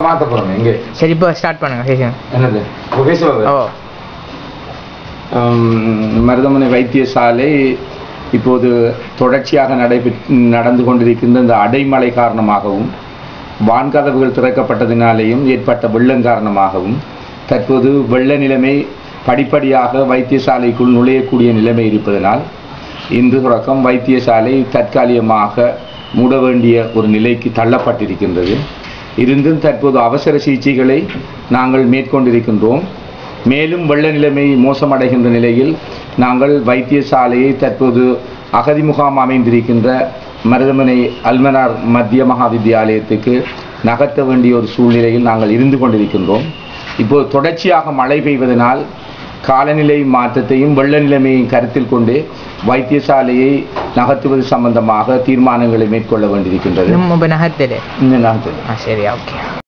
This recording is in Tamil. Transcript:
மாத்த போறோம் எங்க சரி இப்போ ஸ்டார்ட் பண்ணுங்க சேஷன் என்னது இப்போ பேசுவாங்க ஓ மருதமனை வைத்தியசாலை இப்போது தொடர்ச்சியாக நடைபெற்று நடந்து கொண்டிருக்கின்ற இந்த அடைமழை காரணமாகவும் வான்கதவுகள் திறக்கப்பட்டதினாலேயும் ஏற்பட்ட வெள்ளம் காரணமாகவும் தற்போது வெள்ள நிலைமை படிப்படியாக வைத்தியசாலைக்குள் நுழையக்கூடிய நிலைமை இருப்பதனால் இன்று தொடக்கம் வைத்தியசாலை தற்காலிகமாக மூட வேண்டிய ஒரு நிலைக்கு தள்ளப்பட்டிருக்கின்றது இருந்தும் தற்போது அவசர சிகிச்சைகளை நாங்கள் மேற்கொண்டிருக்கின்றோம் மேலும் வெள்ள நிலைமை மோசமடைகின்ற நிலையில் நாங்கள் வைத்தியசாலையை தற்போது அகதி முகாம் அமைந்திருக்கின்ற மருதமனை அல்மனார் மத்திய மகா வித்தியாலயத்துக்கு நகர்த்த வேண்டிய ஒரு சூழ்நிலையில் நாங்கள் இருந்து கொண்டிருக்கின்றோம் இப்போது தொடர்ச்சியாக மழை பெய்வதனால் காலநிலை மாற்றத்தையும் வெள்ள நிலைமையையும் கருத்தில் கொண்டு வைத்தியசாலையை நகர்த்துவது சம்பந்தமாக தீர்மானங்களை மேற்கொள்ள வேண்டியிருக்கின்றது இன்னும் இப்போ நகர்த்தல இந்த நகர்த்து ஆ சரி ஓகே